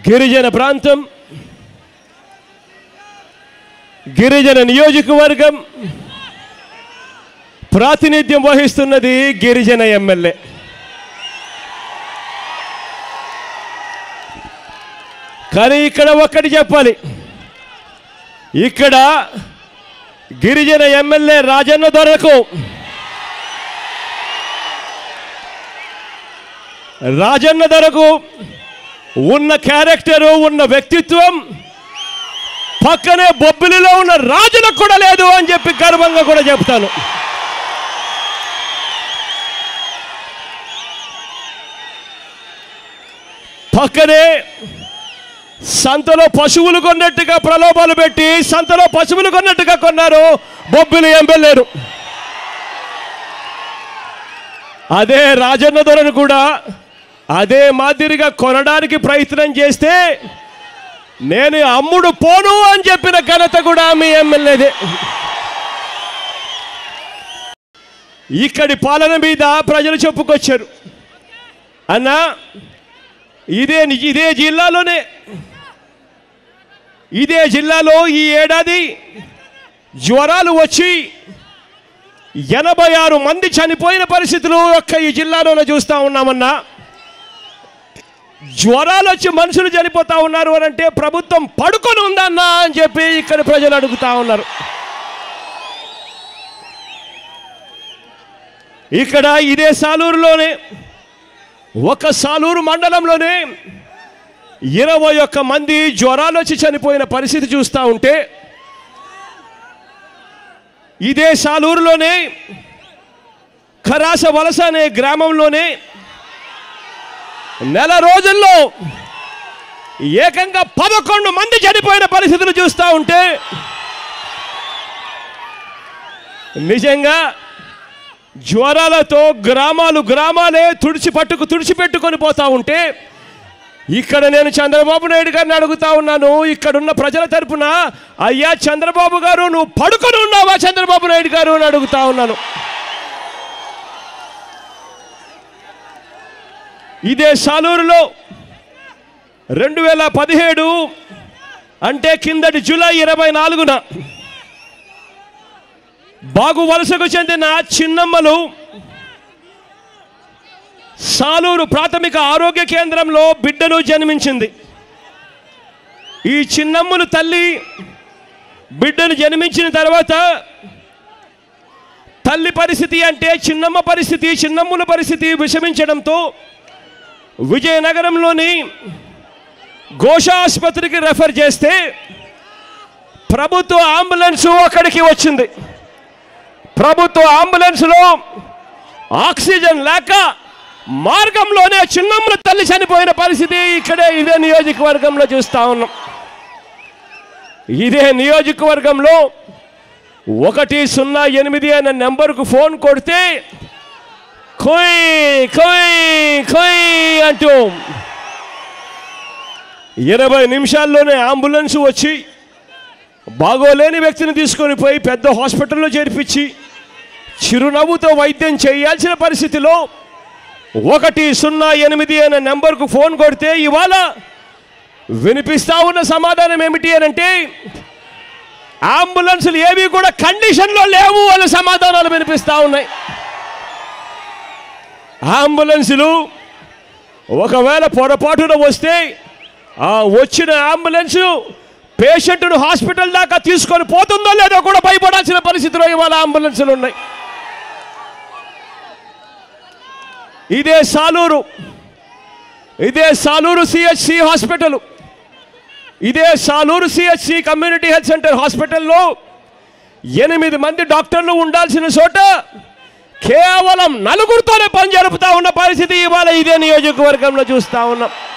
గిరిజన ప్రాంతం గిరిజన నియోజకవర్గం ప్రాతినిధ్యం వహిస్తున్నది గిరిజన ఎమ్మెల్యే కానీ ఇక్కడ ఒక్కటి చెప్పాలి ఇక్కడ గిరిజన ఎమ్మెల్యే రాజన్న దొరకు రాజన్న దొరకు ఉన్న క్యారెక్టరు ఉన్న వ్యక్తిత్వం పక్కనే బొబ్బిలిలో ఉన్న రాజులకు కూడా లేదు అని చెప్పి గర్వంగా కూడా చెప్తాను పక్కనే సంతలో పశువులు కొన్నట్టుగా ప్రలోభాలు పెట్టి సంతలో పశువులు కొన్నట్టుగా కొన్నారు బొబ్బిలి ఎమ్మెల్యేరు అదే రాజన్న దొరను కూడా అదే మాదిరిగా కొనడానికి ప్రయత్నం చేస్తే నేను అమ్ముడు పోను అని చెప్పిన ఘనత కూడా మీ ఎమ్మెల్యేదే ఇక్కడి పాలన మీద ప్రజలు చెప్పుకొచ్చారు అన్నా ఇదే ని- ఇదే జిల్లాలోనే ఇదే జిల్లాలో ఈ ఏడాది జ్వరాలు వచ్చి ఎనభై ఆరు మంది చనిపోయిన పరిస్థితులు ఒక్క ఈ జిల్లాలోనే చూస్తూ ఉన్నామన్నా జ్వరాలు వచ్చి మనుషులు చనిపోతా ఉన్నారు అని అంటే ప్రభుత్వం పడుకొని ఉందన్నా అని చెప్పి ఇక్కడ ప్రజలు అడుగుతా ఉన్నారు ఇక్కడ ఇదే సాలూరులోనే ఒక సాలూరు మండలంలోనే ఇరవై ఒక్క మంది జ్వరాలు వచ్చి చనిపోయిన పరిస్థితి చూస్తూ ఉంటే ఇదే సాలూరులోనే ఖరాస వలస అనే గ్రామంలోనే నెల రోజుల్లో ఏకంగా పదకొండు మంది చనిపోయిన పరిస్థితులు చూస్తూ ఉంటే నిజంగా జ్వరాలతో గ్రామాలు గ్రామాలే తుడిచి పట్టుకు తుడిచిపెట్టుకొని పోతా ఉంటే ఇక్కడ నేను చంద్రబాబు నాయుడు గారిని అడుగుతా ఉన్నాను ఇక్కడున్న ప్రజల తరపున అయ్యా చంద్రబాబు గారు నువ్వు పడుకొని ఉన్నావా చంద్రబాబు నాయుడు గారు అని అడుగుతా ఉన్నాను ఇదే సాలూరులో రెండు వేల పదిహేడు అంటే కిందటి జూలై ఇరవై నాలుగున బాగు వలసకు చెందిన చిన్నమ్మలు సాలూరు ప్రాథమిక ఆరోగ్య కేంద్రంలో బిడ్డను జన్మించింది ఈ చిన్నమ్మలు తల్లి బిడ్డను జన్మించిన తర్వాత తల్లి పరిస్థితి అంటే చిన్నమ్మ పరిస్థితి చిన్నమ్ముల పరిస్థితి విషమించడంతో విజయనగరంలోని ఘోష ఆసుపత్రికి రెఫర్ చేస్తే ప్రభుత్వ అంబులెన్స్ అక్కడికి వచ్చింది ప్రభుత్వ అంబులెన్స్లో ఆక్సిజన్ లేక మార్గంలోనే చిన్నమ్మల తల్లి చనిపోయిన పరిస్థితి ఇక్కడే ఇదే నియోజకవర్గంలో చూస్తా ఉన్నాం ఇదే నియోజకవర్గంలో ఒకటి సున్నా ఎనిమిది అనే నెంబర్కు ఫోన్ కొడితే కొయ్ కొయ్ కొయ్ అంటూ ఇరవై నిమిషాల్లోనే అంబులెన్స్ వచ్చి బాగోలేని వ్యక్తిని తీసుకొని పోయి పెద్ద హాస్పిటల్లో చేర్పించి చిరునవ్వుతో వైద్యం చేయాల్సిన పరిస్థితిలో ఒకటి సున్నా ఎనిమిది అనే నెంబర్కు ఫోన్ కొడితే ఇవాళ వినిపిస్తా ఉన్న సమాధానం ఏమిటి అని అంటే అంబులెన్సులు ఏవి కూడా కండిషన్లో లేవు అనే సమాధానాలు వినిపిస్తా ఉన్నాయి అంబులెన్సులు ఒకవేళ పొరపాటున వస్తే ఆ వచ్చిన అంబులెన్స్ పేషెంట్ను హాస్పిటల్ దాకా తీసుకొని పోతుందో లేదో కూడా భయపడాల్సిన పరిస్థితిలో ఇవాళ అంబులెన్సులు ఉన్నాయి ఇదే సాలూరు ఇదే సాలూరు సిహెచ్సి హాస్పిటల్ ఇదే Saluru CHC community health centre హాస్పిటల్లో ఎనిమిది మంది డాక్టర్లు ఉండాల్సిన చోట కేవలం నలుగురితోనే పని జరుపుతా ఉన్న పరిస్థితి ఇవాళ ఇదే నియోజకవర్గంలో చూస్తా ఉన్నాం